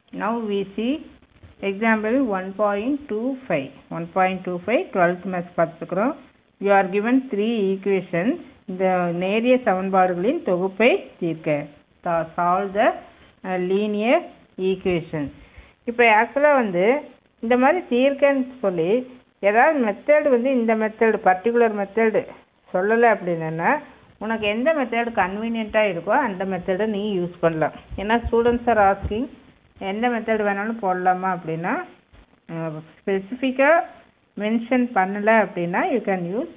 Now we see example 1.25 1.25 12th maths பார்த்துக்கிறோம் you are given three equations இந்த நேரிய சமன்பாடுகளின் தொகுப்பை தீர்க்க Ta- solve the uh, linear equations இப்போ ஆக்சுவலாக வந்து இந்த மாதிரி தீர்க்கன்னு சொல்லி ஏதாவது மெத்தட் வந்து இந்த மெத்தடு பர்டிகுலர் மெத்தடு சொல்லலை அப்படின்னா உனக்கு எந்த மெத்தட் கன்வீனியண்ட்டாக இருக்கோ அந்த மெத்தடை நீ யூஸ் பண்ணலாம் ஏன்னா ஸ்டூடெண்ட்ஸ் ஆர் ஆஸ்கிங் எந்த மெத்தட் வேணாலும் போடலாமா அப்படின்னா ஸ்பெசிஃபிக்காக மென்ஷன் பண்ணலை அப்படின்னா யூ கேன் யூஸ்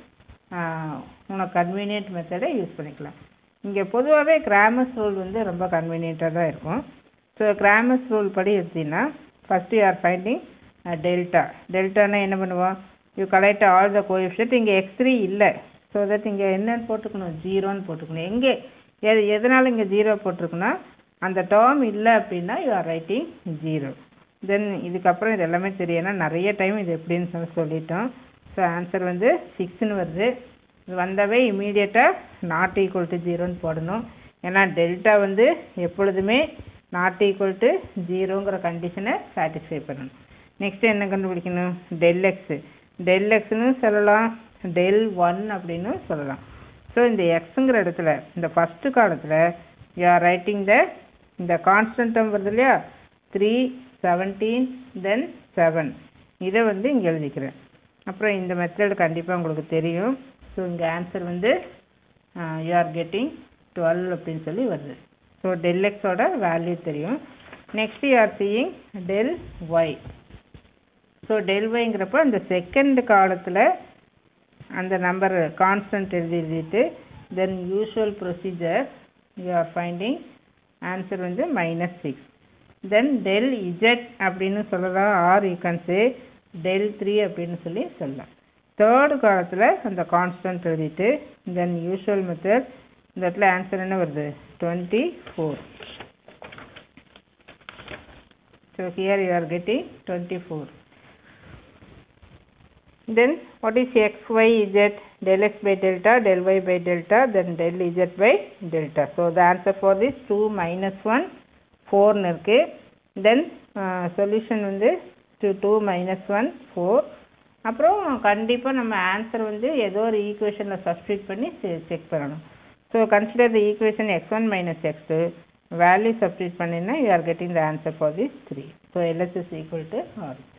உனக்கு கன்வீனியன்ட் மெத்தடை யூஸ் பண்ணிக்கலாம் இங்கே பொதுவாகவே கிராமர்ஸ் ரூல் வந்து ரொம்ப கன்வீனியண்ட்டாக தான் இருக்கும் ஸோ கிராமர்ஸ் ரூல் படி எடுத்தீங்கன்னா first you are finding delta டெல்டானா என்ன பண்ணுவோம் you collect all the coefficient இங்கே எக்ஸ் த்ரீ இல்லை ஸோ தட் இங்கே என்னன்னு போட்டுக்கணும் ஜீரோன்னு போட்டுக்கணும் எங்கே எது எதனால் இங்கே ஜீரோ போட்டிருக்குன்னா அந்த டேர்ம் இல்லை அப்படின்னா you are writing zero then இதுக்கப்புறம் இது எல்லாமே தெரியும் ஏன்னா நிறைய டைம் இது எப்படின்னு சொல்லி சொல்லிட்டோம் ஸோ ஆன்சர் வந்து சிக்ஸ்னு வருது இது வந்தவே இமீடியட்டாக நாட் ஈக்குவல் டு ஜீரோன்னு போடணும் ஏன்னா டெல்டா வந்து எப்பொழுதுமே நாட் ஈக்குவல் டு ஜீரோங்கிற கண்டிஷனை சாட்டிஸ்ஃபை பண்ணணும் நெக்ஸ்ட் என்ன கண்டுபிடிக்கணும் டெல் எக்ஸு டெல் எக்ஸ்னு சொல்லலாம் டெல் ஒன் அப்படின்னு சொல்லலாம் ஸோ இந்த எக்ஸுங்கிற இடத்துல இந்த ஃபஸ்ட்டு காலத்தில் யூ ஆர் ரைட்டிங் த இந்த கான்ஸ்டன்ட் டேர்ம் வருது இல்லையா த்ரீ செவன்டீன் தென் செவன் இதை வந்து இங்கே எழுதிக்கிறேன் அப்புறம் இந்த மெத்தட் கண்டிப்பாக உங்களுக்கு தெரியும் ஸோ இங்கே ஆன்சர் வந்து யூ ஆர் கெட்டிங் டுவெல் அப்படின்னு சொல்லி வருது ஸோ டெல் எக்ஸோட வேல்யூ தெரியும் next you are seeing del Y so del ஒய்ங்கிறப்ப அந்த செகண்ட் காலத்தில் அந்த நம்பர் கான்ஸ்டன்ட் எழுதி எழுதிட்டு then usual procedure you are finding answer வந்து minus six then del Z அப்படின்னு சொல்லலாம் or you can say del three அப்படின்னு சொல்லி சொல்லலாம் தேர்டு காலத்தில் அந்த கான்ஸ்டன்ட் எழுதிட்டு தென் யூஷுவல் மெத்தட் இந்த இடத்துல ஆன்சர் என்ன வருது twenty four so here you are getting twenty four then what is x y z del x by delta del y by delta then del z by delta so the answer for this 2 minus 1 4 னு இருக்கு then uh, solution வந்து 2 2 minus 1 4 அப்புறம் கண்டிப்பாக நம்ம answer வந்து ஏதோ ஒரு ஈக்குவேஷனில் சப்ஸ்டியூட் பண்ணி செக் பண்ணணும் so consider the equation X one minus X two value substitute பண்ணினா you are getting the answer for this three so LS is equal to R